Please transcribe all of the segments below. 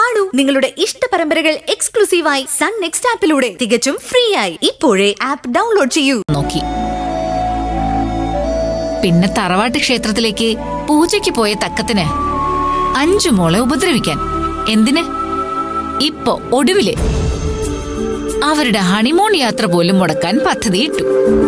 കാണൂ നിങ്ങളുടെ ഇഷ്ട പരമ്പരകൾ എക്സ്ക്ലൂസീവായി സൺ നെക്സ്റ്റ് ആപ്പിലൂടെ തികച്ചും ഫ്രീ ആയി ഇപ്പോഴേ ആപ്പ് ഡൗൺലോഡ് ചെയ്യൂ നോക്കി പിന്നെ തറവാട്ട് ക്ഷേത്രത്തിലേക്ക് പൂജയ്ക്ക് പോയ തക്കത്തിന് അഞ്ചു മോളെ ഉപദ്രവിക്കാൻ എന്തിന് ഇപ്പൊ ഒടുവില് അവരുടെ ഹണിമൂൺ യാത്ര പോലും മുടക്കാൻ പദ്ധതിയിട്ടു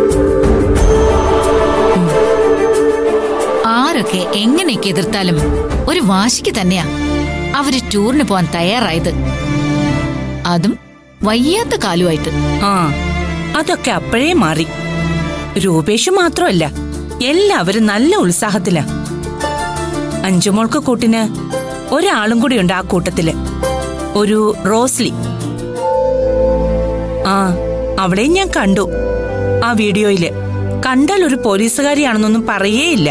ഉം. ആരൊക്കെ എങ്ങനെയൊക്കെ എതിർത്താലും ഒരു വാശിക്ക് തന്നെയാ അവര് ടൂറിന് പോവാൻ തയ്യാറായത് അതും വയ്യാത്ത കാലുമായിട്ട് ആ അതൊക്കെ അപ്പോഴേ മാറി രൂപേഷ് മാത്രമല്ല എല്ലാവരും നല്ല ഉത്സാഹത്തിലാ അഞ്ചുമോൾക്ക് കൂട്ടിന് ഒരാളും കൂടിയുണ്ട് ആ കൂട്ടത്തില് ഒരു റോസ്ലി ആ അവളെയും ഞാൻ കണ്ടു ആ വീഡിയോയില് കണ്ടാൽ ഒരു പോലീസുകാരിയാണെന്നൊന്നും പറയേയില്ല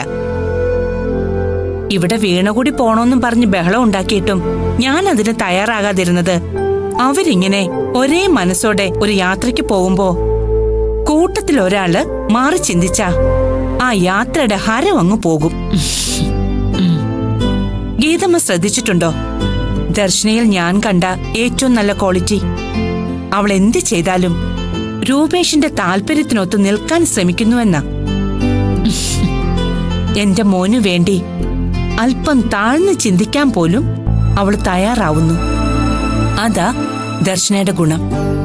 ഇവിടെ വീണ കൂടി പോണോന്നും പറഞ്ഞ് ബഹളം ഉണ്ടാക്കിയിട്ടും ഞാൻ അതിന് തയ്യാറാകാതിരുന്നത് അവരിങ്ങനെ ഒരേ മനസ്സോടെ ഒരു യാത്രയ്ക്ക് പോകുമ്പോ കൂട്ടത്തിൽ ഒരാള് മാറി ചിന്തിച്ച ആ യാത്രയുടെ ഹരം അങ്ങ് പോകും ഗീതമ്മ ശ്രദ്ധിച്ചിട്ടുണ്ടോ ദർശനയിൽ ഞാൻ കണ്ട ഏറ്റവും നല്ല ക്വാളിറ്റി അവൾ എന്ത് ചെയ്താലും രൂപേഷിന്റെ താല്പര്യത്തിനൊത്ത് നിൽക്കാൻ ശ്രമിക്കുന്നുവെന്ന എന്റെ മോനു വേണ്ടി അല്പം താഴ്ന്ന് ചിന്തിക്കാൻ പോലും അവൾ തയ്യാറാവുന്നു അതാ ദർശനയുടെ ഗുണം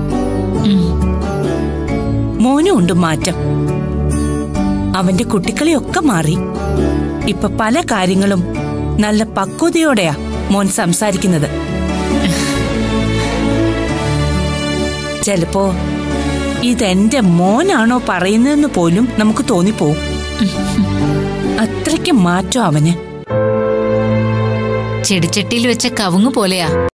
മോനും ഉണ്ട് മാറ്റം അവന്റെ കുട്ടിക്കളിയൊക്കെ മാറി ഇപ്പൊ പല കാര്യങ്ങളും നല്ല പക്വതയോടെയാ മോൻ സംസാരിക്കുന്നത് ചിലപ്പോ ഇതെന്റെ മോനാണോ പറയുന്നതെന്ന് പോലും നമുക്ക് തോന്നിപ്പോവും അത്രയ്ക്ക് മാറ്റം അവന് ചെടിച്ചട്ടിയിൽ വെച്ച കവുങ്ങ് പോലെയാ